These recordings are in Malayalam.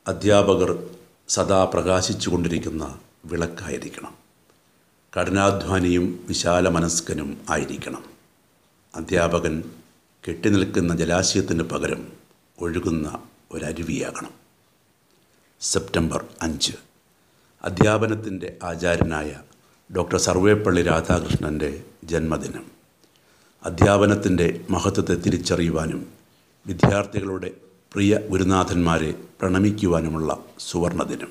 അധ്യാപകർ സദാ പ്രകാശിച്ചു കൊണ്ടിരിക്കുന്ന വിളക്കായിരിക്കണം കഠിനാധ്വാനിയും വിശാല മനസ്കനും ആയിരിക്കണം അധ്യാപകൻ കെട്ടിനിൽക്കുന്ന ജലാശയത്തിന് പകരം ഒഴുകുന്ന ഒരരുവിയാകണം സെപ്റ്റംബർ അഞ്ച് അധ്യാപനത്തിൻ്റെ ആചാര്യനായ ഡോക്ടർ സർവേപ്പള്ളി രാധാകൃഷ്ണൻ്റെ ജന്മദിനം അധ്യാപനത്തിൻ്റെ മഹത്വത്തെ തിരിച്ചറിയുവാനും വിദ്യാർത്ഥികളുടെ പ്രിയ ഗുരുനാഥന്മാരെ പ്രണമിക്കുവാനുമുള്ള സുവർണദിനം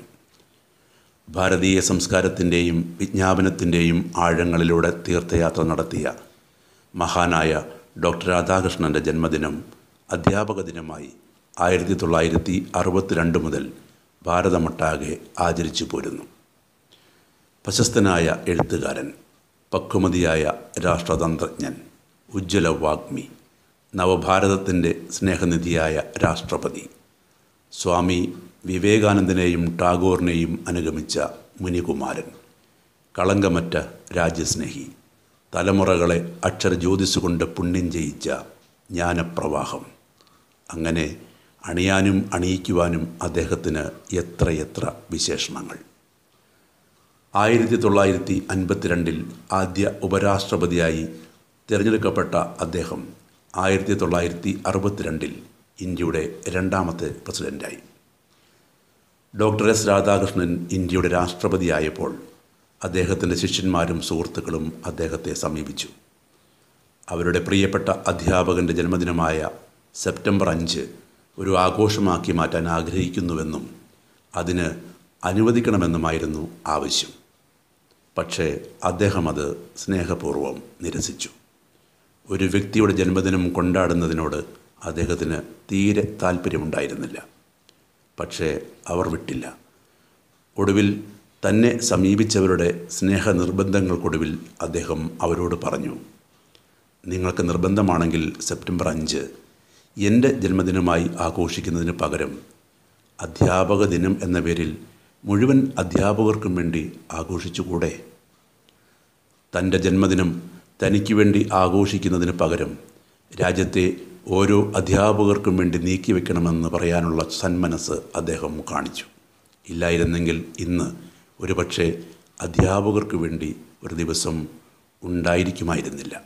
ഭാരതീയ സംസ്കാരത്തിൻ്റെയും വിജ്ഞാപനത്തിൻ്റെയും ആഴങ്ങളിലൂടെ തീർത്ഥയാത്ര നടത്തിയ മഹാനായ ഡോക്ടർ രാധാകൃഷ്ണൻ്റെ ജന്മദിനം അധ്യാപക ദിനമായി ആയിരത്തി തൊള്ളായിരത്തി അറുപത്തിരണ്ട് മുതൽ ഭാരതമൊട്ടാകെ ആചരിച്ചു പോരുന്നു പ്രശസ്തനായ എഴുത്തുകാരൻ പക്വമതിയായ രാഷ്ട്രതന്ത്രജ്ഞൻ ഉജ്ജ്വല വാഗ്മി നവഭാരതത്തിൻ്റെ സ്നേഹനിധിയായ രാഷ്ട്രപതി സ്വാമി വിവേകാനന്ദനെയും ടാഗോറിനെയും അനുഗമിച്ച മുനികുമാരൻ കളങ്കമറ്റ രാജ്യസ്നേഹി തലമുറകളെ അക്ഷരജ്യോതിസ് കൊണ്ട് പുണ്യം ചെയ്യിച്ച ജ്ഞാനപ്രവാഹം അങ്ങനെ അണിയാനും അണിയിക്കുവാനും അദ്ദേഹത്തിന് എത്രയെത്ര വിശേഷണങ്ങൾ ആയിരത്തി തൊള്ളായിരത്തി അൻപത്തിരണ്ടിൽ ആദ്യ ഉപരാഷ്ട്രപതിയായി തിരഞ്ഞെടുക്കപ്പെട്ട അദ്ദേഹം ആയിരത്തി തൊള്ളായിരത്തി അറുപത്തിരണ്ടിൽ ഇന്ത്യയുടെ രണ്ടാമത്തെ പ്രസിഡൻ്റായി ഡോക്ടർ എസ് രാധാകൃഷ്ണൻ ഇന്ത്യയുടെ രാഷ്ട്രപതിയായപ്പോൾ അദ്ദേഹത്തിൻ്റെ ശിഷ്യന്മാരും സുഹൃത്തുക്കളും അദ്ദേഹത്തെ സമീപിച്ചു അവരുടെ പ്രിയപ്പെട്ട അധ്യാപകൻ്റെ ജന്മദിനമായ സെപ്റ്റംബർ അഞ്ച് ഒരു ആഘോഷമാക്കി മാറ്റാൻ ആഗ്രഹിക്കുന്നുവെന്നും അതിന് അനുവദിക്കണമെന്നുമായിരുന്നു ആവശ്യം പക്ഷേ അദ്ദേഹം അത് സ്നേഹപൂർവ്വം നിരസിച്ചു ഒരു വ്യക്തിയുടെ ജന്മദിനം കൊണ്ടാടുന്നതിനോട് അദ്ദേഹത്തിന് തീരെ താല്പര്യമുണ്ടായിരുന്നില്ല പക്ഷേ അവർ വിട്ടില്ല ഒടുവിൽ തന്നെ സമീപിച്ചവരുടെ സ്നേഹ നിർബന്ധങ്ങൾക്കൊടുവിൽ അദ്ദേഹം അവരോട് പറഞ്ഞു നിങ്ങൾക്ക് നിർബന്ധമാണെങ്കിൽ സെപ്റ്റംബർ അഞ്ച് എൻ്റെ ജന്മദിനമായി ആഘോഷിക്കുന്നതിന് പകരം അധ്യാപക ദിനം എന്ന പേരിൽ മുഴുവൻ അധ്യാപകർക്കും വേണ്ടി ആഘോഷിച്ചുകൂടെ തൻ്റെ ജന്മദിനം തനിക്ക് വേണ്ടി ആഘോഷിക്കുന്നതിന് പകരം രാജ്യത്തെ ഓരോ അധ്യാപകർക്കും വേണ്ടി നീക്കിവെക്കണമെന്ന് പറയാനുള്ള സന്മനസ് അദ്ദേഹം കാണിച്ചു ഇല്ലായിരുന്നെങ്കിൽ ഇന്ന് ഒരുപക്ഷെ അധ്യാപകർക്ക് വേണ്ടി ഒരു ദിവസം ഉണ്ടായിരിക്കുമായിരുന്നില്ല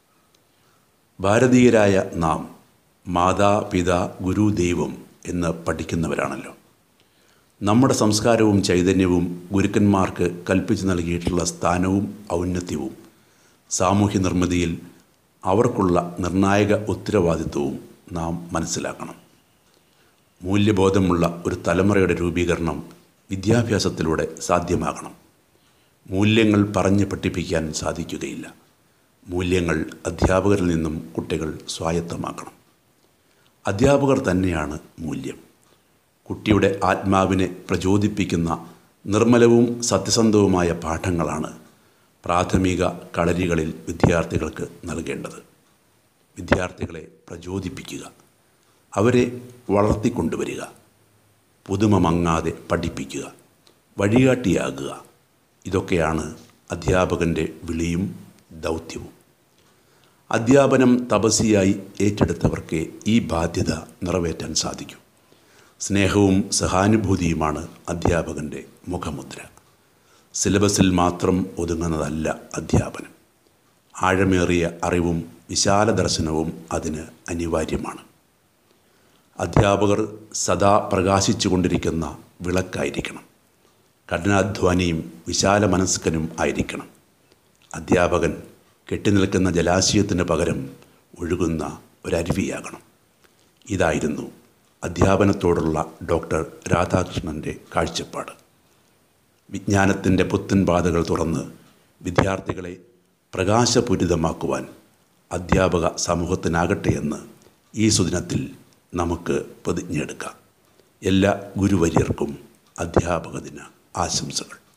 ഭാരതീയരായ നാം മാതാ പിതാ ഗുരു ദൈവം എന്ന് പഠിക്കുന്നവരാണല്ലോ നമ്മുടെ സംസ്കാരവും ചൈതന്യവും ഗുരുക്കന്മാർക്ക് കൽപ്പിച്ചു നൽകിയിട്ടുള്ള സ്ഥാനവും ഔന്നത്യവും സാമൂഹ്യ നിർമ്മിതിയിൽ അവർക്കുള്ള നിർണായക ഉത്തരവാദിത്വവും നാം മനസ്സിലാക്കണം മൂല്യബോധമുള്ള ഒരു തലമുറയുടെ രൂപീകരണം വിദ്യാഭ്യാസത്തിലൂടെ സാധ്യമാകണം മൂല്യങ്ങൾ പറഞ്ഞ് പഠിപ്പിക്കാൻ സാധിക്കുകയില്ല മൂല്യങ്ങൾ അധ്യാപകരിൽ നിന്നും കുട്ടികൾ സ്വായത്തമാക്കണം അധ്യാപകർ തന്നെയാണ് മൂല്യം കുട്ടിയുടെ ആത്മാവിനെ പ്രചോദിപ്പിക്കുന്ന നിർമ്മലവും സത്യസന്ധവുമായ പാഠങ്ങളാണ് പ്രാഥമിക കളരികളിൽ വിദ്യാർത്ഥികൾക്ക് നൽകേണ്ടത് വിദ്യാർത്ഥികളെ പ്രചോദിപ്പിക്കുക അവരെ വളർത്തിക്കൊണ്ടുവരിക പുതുമ മങ്ങാതെ പഠിപ്പിക്കുക വഴികാട്ടിയാകുക ഇതൊക്കെയാണ് അധ്യാപകൻ്റെ വിളിയും ദൗത്യവും അധ്യാപനം തപസ്യയായി ഏറ്റെടുത്തവർക്ക് ഈ ബാധ്യത നിറവേറ്റാൻ സാധിക്കൂ സ്നേഹവും സഹാനുഭൂതിയുമാണ് അധ്യാപകൻ്റെ മുഖമുദ്ര സിലബസിൽ മാത്രം ഒതുങ്ങുന്നതല്ല അധ്യാപനം ആഴമേറിയ അറിവും വിശാല ദർശനവും അതിന് അനിവാര്യമാണ് അധ്യാപകർ സദാ പ്രകാശിച്ചു കൊണ്ടിരിക്കുന്ന വിളക്കായിരിക്കണം കഠിനാധ്വാനിയും വിശാല മനസ്കനും ആയിരിക്കണം അധ്യാപകൻ കെട്ടിനിൽക്കുന്ന ജലാശയത്തിന് പകരം ഒഴുകുന്ന ഒരരുവിയാകണം ഇതായിരുന്നു അധ്യാപനത്തോടുള്ള ഡോക്ടർ രാധാകൃഷ്ണൻ്റെ കാഴ്ചപ്പാട് വിജ്ഞാനത്തിൻ്റെ പുത്തൻ പാതകൾ തുറന്ന് വിദ്യാർത്ഥികളെ പ്രകാശപൂരിതമാക്കുവാൻ അധ്യാപക സമൂഹത്തിനാകട്ടെ എന്ന് ഈ സുദിനത്തിൽ നമുക്ക് പ്രതിജ്ഞയെടുക്കാം എല്ലാ ഗുരുവര്യർക്കും അധ്യാപക ദിന ആശംസകൾ